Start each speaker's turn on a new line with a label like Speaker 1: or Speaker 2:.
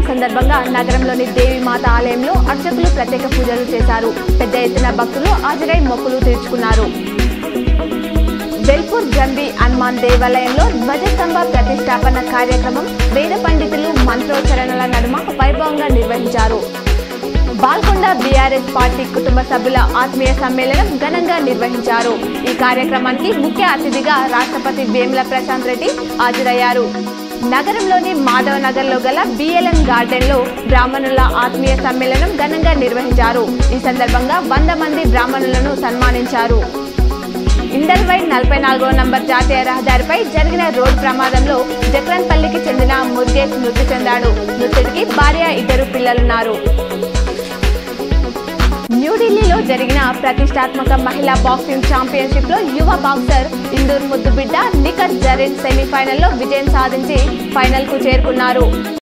Speaker 1: సందర్భంగా నగరంలోని దేవిమాత ఆలయంలో అర్చకులు ప్రత్యేక పూజలు చేశారు పెద్ద ఎత్తున భక్తులు హాజరై మొక్కులు తీర్చుకున్నారు బెల్పూర్ జంబి హనుమాన్ దేవాలయంలో ధ్వజస్తంభ ప్రతిష్టాపన కార్యక్రమం వేద పండితులు మంత్రోచ్చరణల నడుమ వైభవంగా నిర్వహించారు బాల్కొండ బీఆర్ఎస్ పార్టీ కుటుంబ సభ్యుల ఆత్మీయ సమ్మేళనం ఘనంగా నిర్వహించారు ఈ కార్యక్రమానికి ముఖ్య అతిథిగా రాష్ట్రపతి వేముల ప్రశాంత్ రెడ్డి హాజరయ్యారు నగరంలోని మాధవ్ నగర్ లో గల బిఎల్ఎన్ గార్డెన్ లో బ్రాహ్మణుల ఆత్మీయ సమ్మేళనం ఘనంగా నిర్వహించారు ఈ సందర్భంగా వంద మంది బ్రాహ్మణులను సన్మానించారు ఇందల్వై నలభై నాలుగో నంబర్ జాతీయ రహదారిపై జరిగిన రోడ్డు ప్రమాదంలో జక్రన్పల్లికి చెందిన మురుగేష్ మృతి చెందాడు మృతుడికి భార్య ఇద్దరు పిల్లలున్నారు న్యూఢిల్లీలో జరిగిన ప్రతిష్టాత్మక మహిళా బాక్సింగ్ ఛాంపియన్షిప్ లో యువ బాక్సర్ ఇందూర్ ముద్దుబిడ్డ నిఖత్ జరీన్ సెమీఫైనల్లో విజయం సాధించి ఫైనల్ కు చేరుకున్నారు